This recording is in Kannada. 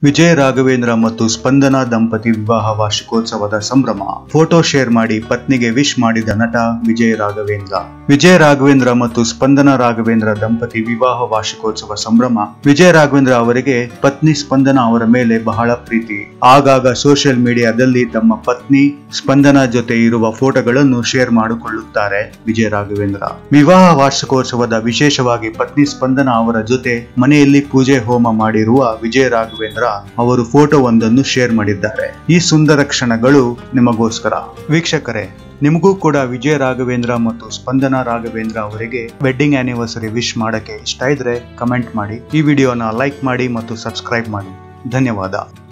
ವಿಜಯ ರಾಘವೇಂದ್ರ ಮತ್ತು ಸ್ಪಂದನಾ ದಂಪತಿ ವಿವಾಹ ವಾರ್ಷಿಕೋತ್ಸವದ ಸಂಭ್ರಮ ಫೋಟೋ ಶೇರ್ ಮಾಡಿ ಪತ್ನಿಗೆ ವಿಶ್ ಮಾಡಿದ ನಟ ವಿಜಯ ರಾಘವೇಂದ್ರ ವಿಜಯ ರಾಘವೇಂದ್ರ ಮತ್ತು ಸ್ಪಂದನಾ ರಾಘವೇಂದ್ರ ದಂಪತಿ ವಿವಾಹ ವಾರ್ಷಿಕೋತ್ಸವ ಸಂಭ್ರಮ ವಿಜಯ ರಾಘವೇಂದ್ರ ಅವರಿಗೆ ಪತ್ನಿ ಸ್ಪಂದನಾ ಅವರ ಮೇಲೆ ಬಹಳ ಪ್ರೀತಿ ಆಗಾಗ ಸೋಷಿಯಲ್ ಮೀಡಿಯಾದಲ್ಲಿ ತಮ್ಮ ಪತ್ನಿ ಸ್ಪಂದನಾ ಜೊತೆ ಇರುವ ಫೋಟೋಗಳನ್ನು ಶೇರ್ ಮಾಡಿಕೊಳ್ಳುತ್ತಾರೆ ವಿಜಯ ರಾಘವೇಂದ್ರ ವಿವಾಹ ವಾರ್ಷಿಕೋತ್ಸವದ ವಿಶೇಷವಾಗಿ ಪತ್ನಿ ಸ್ಪಂದನಾ ಅವರ ಜೊತೆ ಮನೆಯಲ್ಲಿ ಪೂಜೆ ಹೋಮ ಮಾಡಿರುವ ವಿಜಯ ರಾಘವೇಂದ್ರ ಅವರು ಫೋಟೋ ಒಂದನ್ನು ಶೇರ್ ಮಾಡಿದ್ದಾರೆ ಈ ಸುಂದರ ಕ್ಷಣಗಳು ನಿಮಗೋಸ್ಕರ ವೀಕ್ಷಕರೇ ನಿಮಗೂ ಕೂಡ ವಿಜಯ ರಾಘವೇಂದ್ರ ಮತ್ತು ಸ್ಪಂದನಾ ರಾಘವೇಂದ್ರ ಅವರಿಗೆ ವೆಡ್ಡಿಂಗ್ ಆನಿವರ್ಸರಿ ವಿಶ್ ಮಾಡಕ್ಕೆ ಇಷ್ಟ ಇದ್ರೆ ಕಮೆಂಟ್ ಮಾಡಿ ಈ ವಿಡಿಯೋನ ಲೈಕ್ ಮಾಡಿ ಮತ್ತು ಸಬ್ಸ್ಕ್ರೈಬ್ ಮಾಡಿ ಧನ್ಯವಾದ